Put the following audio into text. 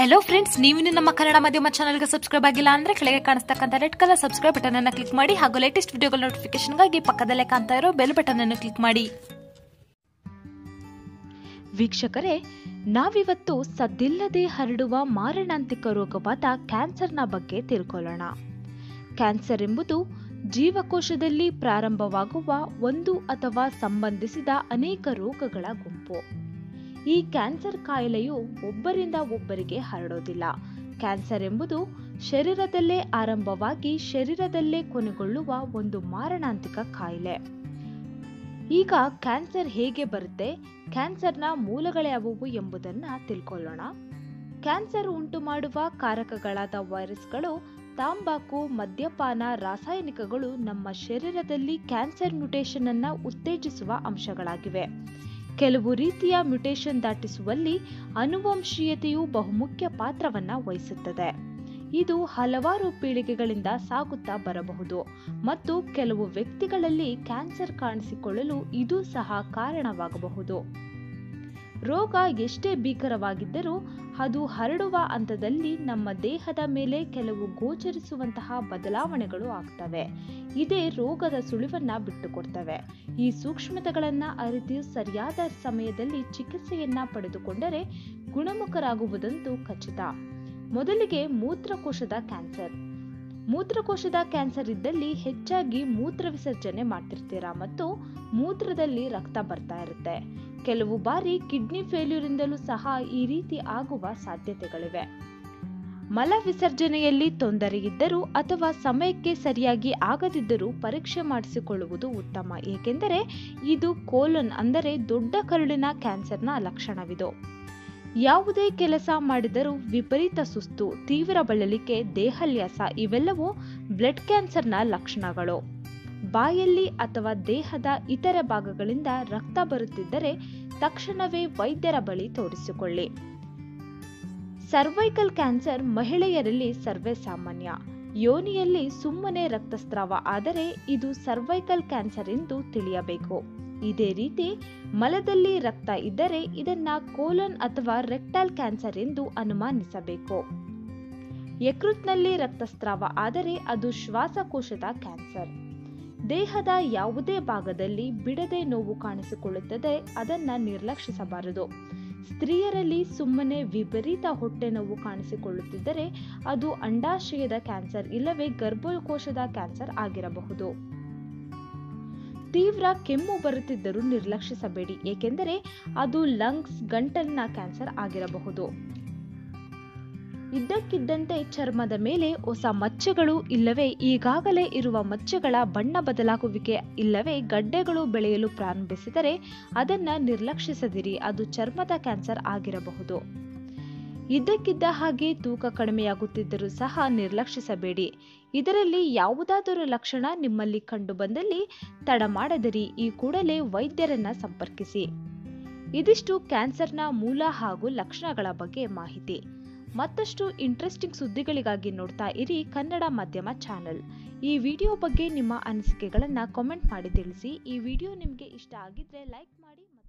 hello friends ನೀವಿನ್ನು ನಮ್ಮ ಕನ್ನಡ ಮಾಧ್ಯಮ ಚಾನಲ್ಗೆ ಸಬ್ಸ್ಕ್ರೈಬ್ ಆಗಿಲ್ಲ ಅಂದ್ರೆ ಕೆಳಗೆ ಕಾಣಿಸ್ತಕ್ಕಂಥ ರೆಡ್ ಕಲರ್ ಸಬ್ಸ್ಕ್ರೈಬ್ ಬಟನ್ ಅನ್ನು ಕ್ಲಿಕ್ ಮಾಡಿ ಹಾಗೂ ಲೇಟೆಸ್ಟ್ ವಿಡಿಯೋಗಳ ನೋಟಿಫಿಕೇಶನ್ಗಾಗಿ ಪಕ್ಕದಲ್ಲೇ ಕಾಣ್ತಾ ಇರೋ ಬೆಲ್ ಬಟನ್ ಅನ್ನು ಕ್ಲಿಕ್ ಮಾಡಿ ವೀಕ್ಷಕರೇ ನಾವಿವತ್ತು ಸದ್ದಿಲ್ಲದೆ ಹರಡುವ ಮಾರಣಾಂತಿಕ ರೋಗವಾದ ಕ್ಯಾನ್ಸರ್ನ ಬಗ್ಗೆ ತಿಳ್ಕೊಳ್ಳೋಣ ಕ್ಯಾನ್ಸರ್ ಎಂಬುದು ಜೀವಕೋಶದಲ್ಲಿ ಪ್ರಾರಂಭವಾಗುವ ಒಂದು ಅಥವಾ ಸಂಬಂಧಿಸಿದ ಅನೇಕ ರೋಗಗಳ ಗುಂಪು ಈ ಕ್ಯಾನ್ಸರ್ ಕಾಯಿಲೆಯು ಒಬ್ಬರಿಂದ ಒಬ್ಬರಿಗೆ ಹರಡೋದಿಲ್ಲ ಕ್ಯಾನ್ಸರ್ ಎಂಬುದು ಶರೀರದಲ್ಲೇ ಆರಂಭವಾಗಿ ಶರೀರದಲ್ಲೇ ಕೊನೆಗೊಳ್ಳುವ ಒಂದು ಮಾರಣಾಂತಿಕ ಕಾಯಿಲೆ ಈಗ ಕ್ಯಾನ್ಸರ್ ಹೇಗೆ ಬರುತ್ತೆ ಕ್ಯಾನ್ಸರ್ನ ಮೂಲಗಳ್ಯಾವುವು ಎಂಬುದನ್ನ ತಿಳ್ಕೊಳ್ಳೋಣ ಕ್ಯಾನ್ಸರ್ ಉಂಟು ಮಾಡುವ ಕಾರಕಗಳಾದ ವೈರಸ್ಗಳು ತಾಂಬಾಕು ಮದ್ಯಪಾನ ರಾಸಾಯನಿಕಗಳು ನಮ್ಮ ಶರೀರದಲ್ಲಿ ಕ್ಯಾನ್ಸರ್ ಮ್ಯುಟೇಷನ್ ಅನ್ನ ಉತ್ತೇಜಿಸುವ ಅಂಶಗಳಾಗಿವೆ ಕೆಲವು ರೀತಿಯ ಮ್ಯುಟೇಷನ್ ದಾಟಿಸುವಲ್ಲಿ ಅನುವಂಶೀಯತೆಯು ಬಹುಮುಖ್ಯ ಪಾತ್ರವನ್ನ ವಹಿಸುತ್ತದೆ ಇದು ಹಲವಾರು ಪೀಳಿಗೆಗಳಿಂದ ಸಾಗುತ್ತಾ ಬರಬಹುದು ಮತ್ತು ಕೆಲವು ವ್ಯಕ್ತಿಗಳಲ್ಲಿ ಕ್ಯಾನ್ಸರ್ ಕಾಣಿಸಿಕೊಳ್ಳಲು ಇದು ಸಹ ಕಾರಣವಾಗಬಹುದು ರೋಗ ಎಷ್ಟೇ ಭೀಕರವಾಗಿದ್ದರೂ ಅದು ಹರಡುವ ಹಂತದಲ್ಲಿ ನಮ್ಮ ದೇಹದ ಮೇಲೆ ಕೆಲವು ಗೋಚರಿಸುವಂತಹ ಬದಲಾವಣೆಗಳು ಆಗ್ತವೆ ಇದೇ ರೋಗದ ಸುಳಿವನ್ನ ಬಿಟ್ಟುಕೊಡ್ತವೆ ಈ ಸೂಕ್ಷ್ಮತೆಗಳನ್ನ ಅರಿತು ಸರಿಯಾದ ಸಮಯದಲ್ಲಿ ಚಿಕಿತ್ಸೆಯನ್ನ ಪಡೆದುಕೊಂಡರೆ ಗುಣಮುಖರಾಗುವುದಂತೂ ಖಚಿತ ಮೊದಲಿಗೆ ಮೂತ್ರಕೋಶದ ಕ್ಯಾನ್ಸರ್ ಮೂತ್ರಕೋಶದ ಕ್ಯಾನ್ಸರ್ ಇದ್ದಲ್ಲಿ ಹೆಚ್ಚಾಗಿ ಮೂತ್ರ ವಿಸರ್ಜನೆ ಮಾಡ್ತಿರ್ತೀರಾ ಮತ್ತು ಮೂತ್ರದಲ್ಲಿ ರಕ್ತ ಬರ್ತಾ ಇರುತ್ತೆ ಕೆಲವು ಬಾರಿ ಕಿಡ್ನಿ ಫೇಲ್ಯೂರಿಂದಲೂ ಸಹ ಈ ರೀತಿ ಆಗುವ ಸಾಧ್ಯತೆಗಳಿವೆ ಮಲ ವಿಸರ್ಜನೆಯಲ್ಲಿ ತೊಂದರೆ ಇದ್ದರೂ ಅಥವಾ ಸಮಯಕ್ಕೆ ಸರಿಯಾಗಿ ಆಗದಿದ್ದರೂ ಪರೀಕ್ಷೆ ಮಾಡಿಸಿಕೊಳ್ಳುವುದು ಉತ್ತಮ ಏಕೆಂದರೆ ಇದು ಕೋಲನ್ ಅಂದರೆ ದೊಡ್ಡ ಕರುಳಿನ ಕ್ಯಾನ್ಸರ್ನ ಲಕ್ಷಣವಿದು ಯಾವುದೇ ಕೆಲಸ ಮಾಡಿದರೂ ವಿಪರೀತ ಸುಸ್ತು ತೀವ್ರ ಬಳಲಿಕೆ ದೇಹಲ್ಯಾಸ ಇವೆಲ್ಲವೂ ಬ್ಲಡ್ ಕ್ಯಾನ್ಸರ್ನ ಲಕ್ಷಣಗಳು ಬಾಯಲ್ಲಿ ಅಥವಾ ದೇಹದ ಇತರ ಭಾಗಗಳಿಂದ ರಕ್ತ ಬರುತ್ತಿದ್ದರೆ ತಕ್ಷಣವೇ ವೈದ್ಯರ ಬಳಿ ತೋರಿಸಿಕೊಳ್ಳಿ ಸರ್ವೈಕಲ್ ಕ್ಯಾನ್ಸರ್ ಮಹಿಳೆಯರಲ್ಲಿ ಸರ್ವೇ ಸಾಮಾನ್ಯ ಯೋನಿಯಲ್ಲಿ ಸುಮ್ಮನೆ ರಕ್ತಸ್ರಾವ ಆದರೆ ಇದು ಸರ್ವೈಕಲ್ ಕ್ಯಾನ್ಸರ್ ಎಂದು ತಿಳಿಯಬೇಕು ಇದೇ ರೀತಿ ಮಲದಲ್ಲಿ ರಕ್ತ ಇದ್ದರೆ ಇದನ್ನ ಕೋಲನ್ ಅಥವಾ ರೆಕ್ಟಲ್ ಕ್ಯಾನ್ಸರ್ ಎಂದು ಅನುಮಾನಿಸಬೇಕು ಯಕೃತ್ನಲ್ಲಿ ರಕ್ತಸ್ರಾವ ಆದರೆ ಅದು ಶ್ವಾಸಕೋಶದ ಕ್ಯಾನ್ಸರ್ ದೇಹದ ಯಾವುದೇ ಭಾಗದಲ್ಲಿ ಬಿಡದೆ ನೋವು ಕಾಣಿಸಿಕೊಳ್ಳುತ್ತದೆ ಅದನ್ನ ನಿರ್ಲಕ್ಷಿಸಬಾರದು ಸ್ತ್ರೀಯರಲ್ಲಿ ಸುಮ್ಮನೆ ವಿಪರೀತ ಹೊಟ್ಟೆ ನೋವು ಕಾಣಿಸಿಕೊಳ್ಳುತ್ತಿದ್ದರೆ ಅದು ಅಂಡಾಶಯದ ಕ್ಯಾನ್ಸರ್ ಇಲ್ಲವೇ ಗರ್ಭಕೋಶದ ಕ್ಯಾನ್ಸರ್ ಆಗಿರಬಹುದು ತೀವ್ರ ಕೆಮ್ಮು ಬರುತ್ತಿದ್ದರೂ ನಿರ್ಲಕ್ಷಿಸಬೇಡಿ ಏಕೆಂದರೆ ಅದು ಲಂಗ್ಸ್ ಗಂಟಲಿನ ಕ್ಯಾನ್ಸರ್ ಆಗಿರಬಹುದು ಇದ್ದಕ್ಕಿದ್ದಂತೆ ಚರ್ಮದ ಮೇಲೆ ಹೊಸ ಮಚ್ಚೆಗಳು ಇಲ್ಲವೇ ಈಗಾಗಲೇ ಇರುವ ಮಚ್ಚೆಗಳ ಬಣ್ಣ ಬದಲಾಗುವಿಕೆ ಇಲ್ಲವೇ ಗಡ್ಡೆಗಳು ಬೆಳೆಯಲು ಪ್ರಾರಂಭಿಸಿದರೆ ಅದನ್ನ ನಿರ್ಲಕ್ಷಿಸದಿರಿ ಅದು ಚರ್ಮದ ಕ್ಯಾನ್ಸರ್ ಆಗಿರಬಹುದು ಇದ್ದಕ್ಕಿದ್ದ ಹಾಗೆ ತೂಕ ಕಡಿಮೆಯಾಗುತ್ತಿದ್ದರೂ ಸಹ ನಿರ್ಲಕ್ಷಿಸಬೇಡಿ ಇದರಲ್ಲಿ ಯಾವುದಾದರೂ ಲಕ್ಷಣ ನಿಮ್ಮಲ್ಲಿ ಕಂಡುಬಂದಲ್ಲಿ ತಡ ಮಾಡದಿರಿ ಈ ಕೂಡಲೇ ವೈದ್ಯರನ್ನ ಸಂಪರ್ಕಿಸಿ ಇದಿಷ್ಟು ಕ್ಯಾನ್ಸರ್ನ ಮೂಲ ಹಾಗೂ ಲಕ್ಷಣಗಳ ಬಗ್ಗೆ ಮಾಹಿತಿ ಮತ್ತಷ್ಟು ಇಂಟ್ರೆಸ್ಟಿಂಗ್ ಸುದ್ದಿಗಳಿಗಾಗಿ ನೋಡ್ತಾ ಇರಿ ಕನ್ನಡ ಮಾಧ್ಯಮ ಚಾನೆಲ್ ಈ ವಿಡಿಯೋ ಬಗ್ಗೆ ನಿಮ್ಮ ಅನಿಸಿಕೆಗಳನ್ನು ಕಾಮೆಂಟ್ ಮಾಡಿ ತಿಳಿಸಿ ಈ ವಿಡಿಯೋ ನಿಮಗೆ ಇಷ್ಟ ಆಗಿದ್ರೆ ಲೈಕ್ ಮಾಡಿ